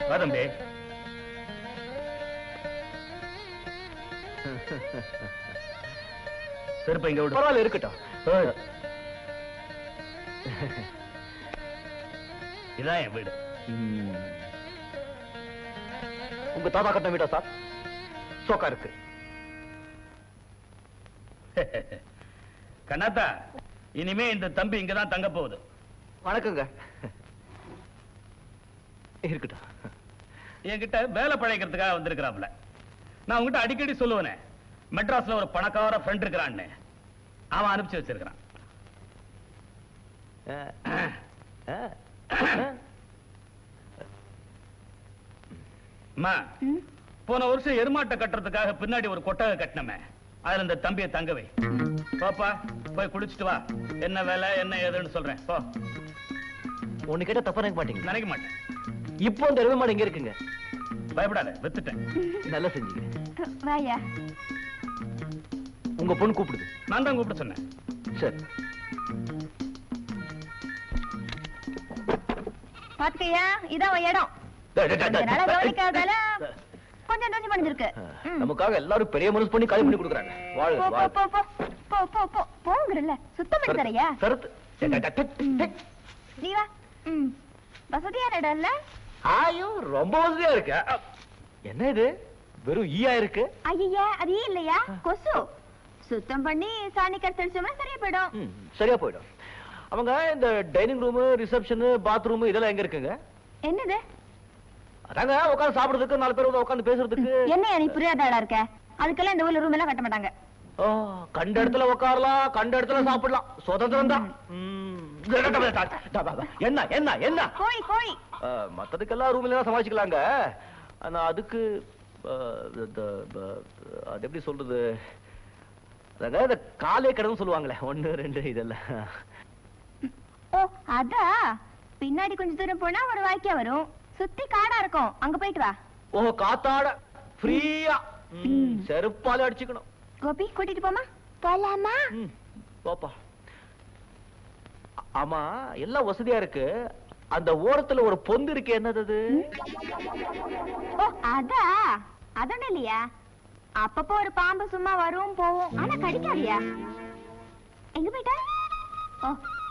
வா தம்பி செருப்பை இங்க விடு பரவாயில்ல இருக்கட்டும் ஏய். இதான் என் வீடு ம். உங்க தாத்தா கட்ட வீடா சார் சோக்கா இருக்கு கண்ணாத்தா இனிமே இந்த தம்பி இங்கதான் தங்க போகுது வணக்கங்க இருக்கட்டும் என்கிட்ட வேலை பழைக்கிறதுக்காக வந்திருக்கிறாப்ல நான் உங்ககிட்ட அடிக்கடி சொல்லுவேனே மெட்ராஸ்ல ஒரு பணக்கார ஃப்ரெண்ட் இருக்கிறான்னு அவன் அனுப்பிச்சு வச்சிருக்கிறான் ஆ. ஆ. அம்மா ம், போன வருஷம் எருமாட்டை கட்டுறதுக்காக பின்னாடி ஒரு கொட்டகை கட்டினமே அதுல இந்த தம்பியை தங்க வை பாப்பா போய் குளிச்சுட்டு வா என்ன வேலை என்ன ஏதுன்னு சொல்றேன் போ ஒண்ணு கேட்டா தப்பா நினைக்க மாட்டீங்க நினைக்க மாட்டேன் இப்போ அந்த எருமை மாடு எங்க இருக்குங்க பயப்படாத வித்துட்டேன் நல்லா செஞ்சீங்க வாயா உங்க பொண்ணு கூப்பிடுது நான் தான் கூப்பிட சொன்னேன் சரி பாத்துக்கையா இதான் உன் இடம் டேய், டேய், டேய், கொஞ்ச நாளா டேய். கவனிக்காதால கொஞ்சம் தோஞ்சு பண்ணிருக்கு நமக்காக எல்லாரும் பெரிய மனசு பண்ணி காலி பண்ணி கொடுக்குறாங்க வாழ் போ போ வாழ் போ போ போ போ போ போங்கறல்ல சுத்தம் பண்ணி தரையா சரத்து டேய், டேய், டேய், டேய், டேய். நீ வா ம் வசதியான இடம் இல்ல ஆயோ ரொம்ப வசதியா இருக்கு அ, என்ன இது வெறும் ஈயா இருக்கு ஐயா அது ஏன் இல்லையா கொசு சுத்தம் பண்ணி சாணி கரைச்சோம்னா சரியா போயிடும் ம், சரியா போயிடும் அவங்க இந்த டைனிங் ரூம் ரிசப்ஷன் பாத்ரூம் இதெல்லாம் எங்க இருக்குங்க என்னது அதாங்க உட்கார்ந்து சாப்பிடுறதுக்கு நாலு பேர் உட்கார்ந்து பேசுறதுக்கு என்ன நீ புரியாத ஆளா இருக்க அதுக்கெல்லாம் இந்த ஊர்ல ரூம் எல்லாம் கட்ட மாட்டாங்க ஓ, கண்ட இடத்துல உட்காரலாம் கண்ட இடத்துல சாப்பிடலாம் சுதந்திரம் தான் ம். என்ன என்ன என்ன கோழி கோழி ஆ, மத்ததுக்கெல்லாம் ரூம்ல தான் சமாளிச்சுக்கலாங்க ஆனா அதுக்கு ஆ, இந்த, ப, அது எப்படி சொல்றது அதாவது இந்த காலே கடன்னு சொல்லுவாங்களே ஒண்ணு ரெண்டு இதெல்லாம் ஓ அதா பின்னாடி கொஞ்ச தூரம் போனா ஒரு வாய்க்கா வரும் சுத்தி காடா இருக்கும் அங்க போயிட்டு வா ஓ காத்தாட ஃப்ரீயா செருப்பால அடிச்சுக்கணும் கோபி கூட்டிட்டு போமா போலாமா ம், போப்பா ஆ- ஆமா எல்லாம் வசதியா இருக்கு அந்த ஓரத்துல ஒரு பொந்து இருக்கு என்னது அது ஓ அதா அதொன்னு இல்லையா அப்பப்போ ஒரு பாம்பு சும்மா வரும் போவும் ஆனா கடிக்காதியா எங்க போயிட்டா ஓ